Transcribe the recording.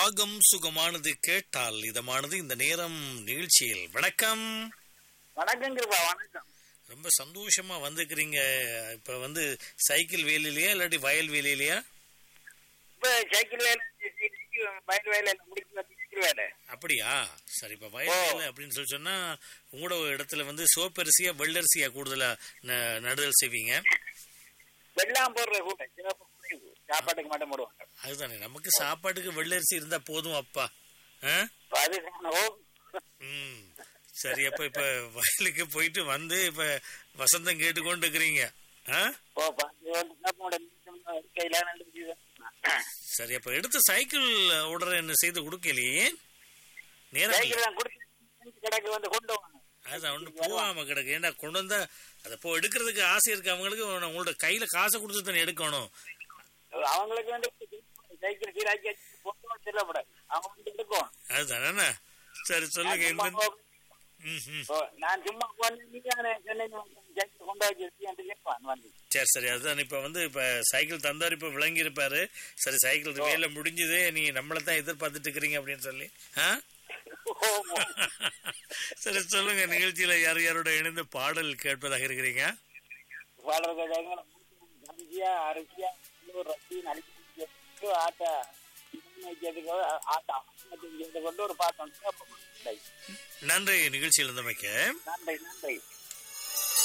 ராகம் சுகமானது கேட்டால் இதமானது இந்த நேரம் நிகழ்ச்சியில் வணக்கம் வணக்கங்கிறப்பா வணக்கம் ரொம்ப சந்தோஷமா வந்துக்கிறீங்க இப்ப வந்து சைக்கிள் வேலையிலயா இல்லாட்டி வயல் வேலையிலயா இப்ப சைக்கிள் வேலை வயல் வேலை முடிக்கல சைக்கிள் வேலை அப்படியா சரி இப்ப வயல் ஓ. வேலை அப்படின்னு சொல்லி சொன்னா உங்களோட இடத்துல வந்து சோப்பரிசியா வெள்ளரிசியா கூடுதலா ந- நடுதல் செய்வீங்க வெள்ளாம் போடுற கூட சிவப்பு குறைவு. சாப்பாட்டுக்கு மட்டும் போடுவாங்க அதுதானே நமக்கு சாப்பாட்டுக்கு வெள்ளரிசி இருந்தா போதும் அப்பா ஆ? இப்ப அது ஓ, ம் சரி அப்ப இப்ப வயலுக்கு போயிட்டு வந்து இப்ப வசந்தம் கேட்டுக்கொண்டு இருக்கிறீங்க ஆ? ஓ, பாத்து வந்து சாப்பாடு மிச்சம் கையில ரெண்டு பீஸ் தான். சரி அப்ப எடுத்து சைக்கிள் ஓடுற என்ன செய்து கொடுக்கலையே நேரம் இல்லை. சைக்கிள் தான் கொடுத்து கடைக்கு வந்து கொண்டு வாங்க அதுதான் ஒண்ணு போகாம கிடக்கு ஏன்னா கொண்டு வந்தா அதை போ எடுக்கிறதுக்கு ஆசை இருக்கு அவங்களுக்கு உங்களோட கையில காசை கொடுத்து தானே எடுக்கணும் அவங்களுக்கு வந்து சைக்கிள் சீராக்கி வச்சு கொண்டு வந்து செல்லப்படாது அவங்க வந்து எடுக்கும் அதுதானே சரி சொல்லுங்க நான் சும்மா இந்த போ- ம், ம். ஓ, நான் சும்மா போன நீங்க சொன்னீங்க சைக்கிள் கொண்டு வச்சு கேட்பான் வந்து சரி சரி அதுதான் இப்ப வந்து இப்ப சைக்கிள் தந்தார் இப்ப விளங்கி இருப்பாரு சரி சைக்கிள் வேலை முடிஞ்சது நீங்க நம்மள தான் எதிர்பார்த்துட்டு இருக்கிறீங்க அப்படின்னு சொல்லி ஆ? ஓ, ஓ. சரி சொல்லுங்க நிகழ்ச்சியில யார் யாரோட இணைந்து பாடல் கேட்பதாக இருக்கிறீங்க வளர்றது அரிசியா அரிசியா ரசி நடிச்சு ஆட்டா வைக்கிறதுக்கு ஆட்டா கொண்டு ஒரு பாத்தம் நன்றி நிகழ்ச்சியில் இருந்தமைக்கு நன்றி நன்றி